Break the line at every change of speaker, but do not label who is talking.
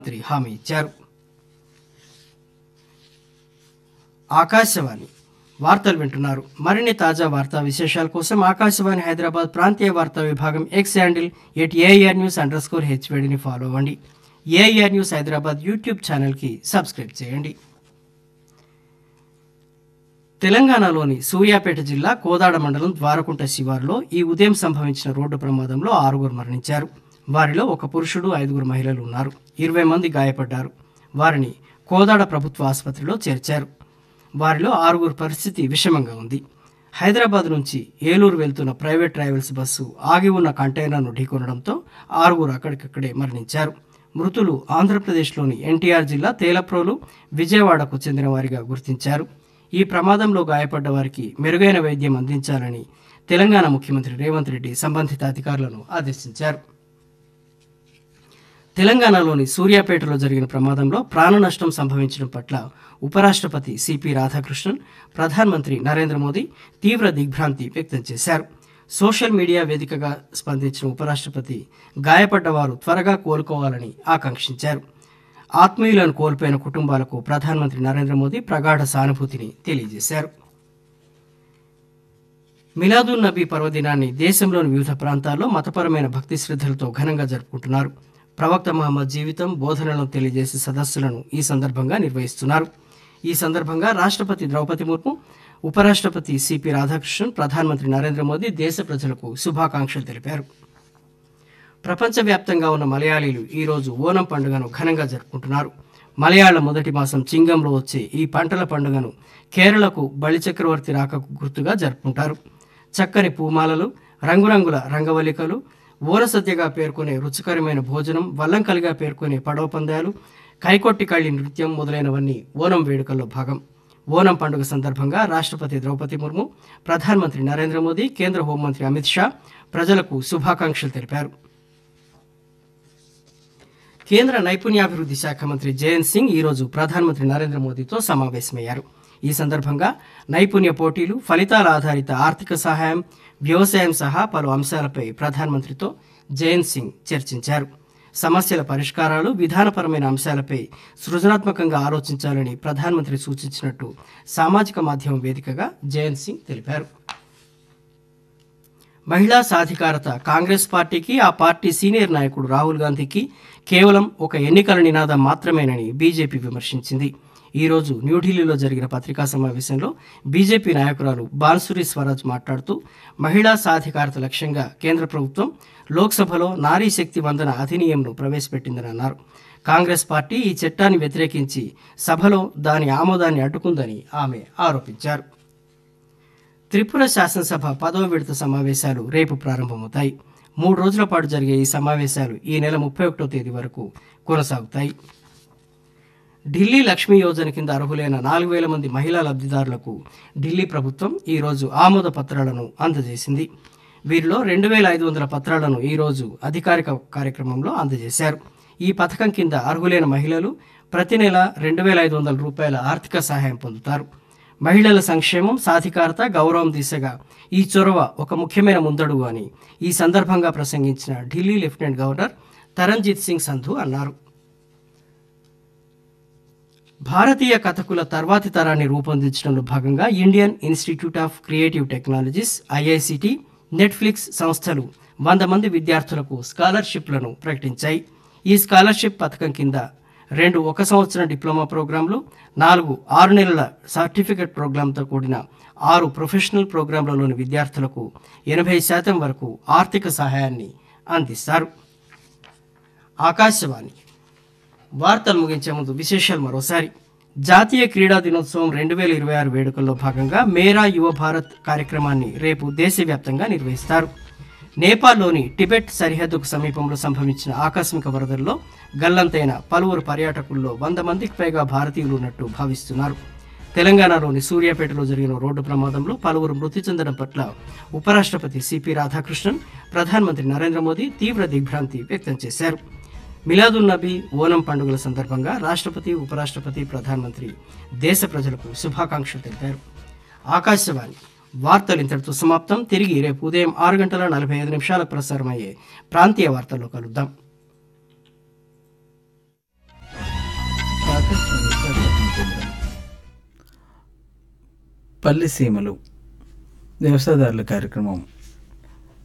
మంత్రి హామీ ఇచ్చారు ఆకాశవాణి వార్తలు వింటున్నారు మరిన్ని తాజా వార్తా విశేషాల కోసం ఆకాశవాణి హైదరాబాద్ ప్రాంతీయ వార్తా విభాగం X handle at A R news underscore హెచ్వేడిని ఫాలో అవ్వండి ఏఆర్ న్యూస్ హైదరాబాద్ యూట్యూబ్ ఛానల్కి సబ్స్క్రైబ్ చేయండి తెలంగాణలోని సూర్యాపేట జిల్లా కోదాడ మండలం ద్వారకుంట శివారులో ఈ ఉదయం సంభవించిన రోడ్డు ప్రమాదంలో ఆరుగురు మరణించారు వారిలో ఒక పురుషుడు ఐదుగురు మహిళలు ఉన్నారు ఇరవై మంది గాయపడ్డారు వారిని కోదాడ ప్రభుత్వ ఆసుపత్రిలో చేర్చారు వారిలో ఆరుగురు పరిస్థితి విషమంగా ఉంది హైదరాబాద్ నుంచి ఏలూరు వెళ్తున్న ప్రైవేట్ ట్రావెల్స్ బస్సు ఆగి ఉన్న కంటైనర్ను ఢీకొనడంతో ఆరుగురు అక్కడికక్కడే మరణించారు మృతులు ఆంధ్రప్రదేశ్లోని ఎన్టీఆర్ జిల్లా తేలప్రోలు విజయవాడకు చెందిన వారిగా గుర్తించారు ఈ ప్రమాదంలో గాయపడ్డ వారికి మెరుగైన వైద్యం అందించాలని తెలంగాణ ముఖ్యమంత్రి రేవంత్ రెడ్డి సంబంధిత అధికారులను ఆదేశించారు తెలంగాణలోని సూర్యాపేటలో జరిగిన ప్రమాదంలో ప్రాణ నష్టం సంభవించడం పట్ల ఉపరాష్ట్రపతి సిపి రాధాకృష్ణన్ ప్రధానమంత్రి నరేంద్ర మోదీ తీవ్ర దిగ్భ్రాంతి వ్యక్తం చేశారు సోషల్ మీడియా వేదికగా స్పందించిన ఉపరాష్ట్రపతి గాయపడ్డవారు త్వరగా కోలుకోవాలని ఆకాంక్షించారు ఆత్మీయులను కోల్పోయిన కుటుంబాలకు ప్రధానమంత్రి నరేంద్ర మోదీ ప్రగాఢ సానుభూతిని తెలియజేశారు మిలాదున్ నబీ పర్వదినాన్ని దేశంలోని వివిధ ప్రాంతాల్లో మతపరమైన భక్తి శ్రద్ధలతో ఘనంగా జరుపుకుంటున్నారు ప్రవక్త మహమ్మద్ జీవితం బోధనలను తెలియజేసే సదస్సులను ఈ సందర్భంగా నిర్వహిస్తున్నారు ఈ సందర్భంగా రాష్ట్రపతి ద్రౌపది ముర్ము ఉపరాష్ట్రపతి సిపి రాధాకృష్ణన్ ప్రధానమంత్రి నరేంద్ర మోదీ దేశ ప్రజలకు శుభాకాంక్షలు తెలిపారు ప్రపంచవ్యాప్తంగా ఉన్న మలయాళీలు ఈ రోజు ఓనం పండుగను ఘనంగా జరుపుకుంటున్నారు మలయాళ మొదటి మాసం చింగంలో వచ్చే ఈ పంటల పండుగను కేరళకు బలిచక్రవర్తి రాకకు గుర్తుగా జరుపుకుంటారు చక్కని పూమాలలు రంగురంగుల రంగవల్లికలు ఓరసద్యగా పేర్కొనే రుచికరమైన భోజనం వల్లంకలిగా పేర్కొనే పడవ పందాలు కైకొట్టి కళ్ళి నృత్యం మొదలైనవన్నీ ఓనం వేడుకల్లో భాగం ఓనం పండుగ సందర్భంగా రాష్ట్రపతి ద్రౌపది ముర్ము ప్రధానమంత్రి నరేంద్ర మోదీ కేంద్ర హోంమంత్రి అమిత్ షా ప్రజలకు శుభాకాంక్షలు తెలిపారు కేంద్ర నైపుణ్యాభివృద్ధి శాఖ మంత్రి జయంత్ సింగ్ ఈరోజు ప్రధానమంత్రి నరేంద్ర మోదీతో సమావేశమయ్యారు ఈ సందర్భంగా నైపుణ్య పోటీలు ఫలితాల ఆధారిత ఆర్థిక సహాయం వ్యవసాయం సహా పలు అంశాలపై ప్రధానమంత్రితో జయంత్ సింగ్ చర్చించారు సమస్యల పరిష్కారాలు విధానపరమైన అంశాలపై సృజనాత్మకంగా ఆలోచించాలని ప్రధానమంత్రి సూచించినట్టు సామాజిక మాధ్యమం వేదికగా జయంత్ సింగ్ తెలిపారు మహిళా సాధికారత కాంగ్రెస్ పార్టీకి ఆ పార్టీ సీనియర్ నాయకుడు రాహుల్ గాంధీకి కేవలం ఒక ఎన్నికల నినాదం మాత్రమేనని బీజేపీ విమర్శించింది ఈ రోజు న్యూఢిల్లీలో జరిగిన పత్రికా సమావేశంలో బీజేపీ నాయకురాలు బాన్సురి స్వరాజ్ మాట్లాడుతూ మహిళా సాధికారత లక్ష్యంగా కేంద్ర ప్రభుత్వం లోక్సభలో నారీ శక్తి వందన అధినియంను ప్రవేశపెట్టిందని అన్నారు కాంగ్రెస్ పార్టీ ఈ చట్టాన్ని వ్యతిరేకించి సభలో దాని ఆమోదాన్ని అడ్డుకుందని ఆమె ఆరోపించారు త్రిపుర శాసనసభ పదవ విడత సమావేశాలు రేపు ప్రారంభమవుతాయి మూడు రోజుల పాటు జరిగే ఈ సమావేశాలు ఈ నెల ముప్పై ఒకటో తేదీ వరకు కొనసాగుతాయి ఢిల్లీ లక్ష్మీ యోజన కింద అర్హులైన నాలుగు వేల మంది మహిళా లబ్ధిదారులకు ఢిల్లీ ప్రభుత్వం ఈరోజు ఆమోద పత్రాలను అందజేసింది వీరిలో రెండు వేల ఐదు వందల పత్రాలను ఈరోజు అధికారిక కార్యక్రమంలో అందజేశారు ఈ పథకం కింద అర్హులైన మహిళలు ప్రతి నెల రెండు వేల ఐదు వందల రూపాయల ఆర్థిక సహాయం పొందుతారు మహిళల సంక్షేమం సాధికారత గౌరవం దిశగా ఈ చొరవ ఒక ముఖ్యమైన ముందడుగు అని ఈ సందర్భంగా ప్రసంగించిన ఢిల్లీ లెఫ్టినెంట్ గవర్నర్ తరణ్జిత్ సింగ్ సంధు అన్నారు భారతీయ కథకుల తర్వాతి తరాన్ని రూపొందించడంలో భాగంగా Indian institute of creative technologies I I C T Netflix సంస్థలు వంద మంది విద్యార్థులకు స్కాలర్షిప్లను ప్రకటించాయి ఈ స్కాలర్షిప్ పథకం కింద రెండు ఒక సంవత్సరం డిప్లొమా ప్రోగ్రాంలు నాలుగు ఆరు నెలల సర్టిఫికెట్ ప్రోగ్రాంతో కూడిన ఆరు ప్రొఫెషనల్ ప్రోగ్రాంలలోని విద్యార్థులకు ఎనభై శాతం వరకు ఆర్థిక సహాయాన్ని అందిస్తారు ఆకాశవాణి వార్తలు ముగించే ముందు విశేషాలు మరోసారి జాతీయ క్రీడా దినోత్సవం రెండు వేల ఇరవై ఆరు వేడుకల్లో భాగంగా మేరా యువ భారత్ కార్యక్రమాన్ని రేపు దేశవ్యాప్తంగా నిర్వహిస్తారు నేపాల్లోని టిబెట్ సరిహద్దుకు సమీపంలో సంభవించిన ఆకస్మిక వరదల్లో గల్లంతైన పలువురు పర్యాటకుల్లో వంద మందికి పైగా భారతీయులు ఉన్నట్టు భావిస్తున్నారు తెలంగాణలోని సూర్యాపేటలో జరిగిన రోడ్డు ప్రమాదంలో పలువురు మృతి చెందడం పట్ల ఉపరాష్ట్రపతి సిపి రాధాకృష్ణన్ ప్రధానమంత్రి నరేంద్ర మోదీ తీవ్ర దిగ్భ్రాంతి వ్యక్తం చేశారు మిలాదున్ నబీ ఓనం పండుగల సందర్భంగా రాష్ట్రపతి ఉపరాష్ట్రపతి ప్రధానమంత్రి దేశ ప్రజలకు శుభాకాంక్షలు తెలిపారు ఆకాశవాణి వార్తలు ఇంతటితో సమాప్తం తిరిగి రేపు ఉదయం ఆరు గంటల నలభై ఐదు నిమిషాలకు ప్రసారమయ్యే ప్రాంతీయ వార్తల్లో కలుద్దాం
ఆకాశవాణి విశాఖపట్నం కేంద్రం పల్లి సీమలు వ్యవసాయదారుల కార్యక్రమం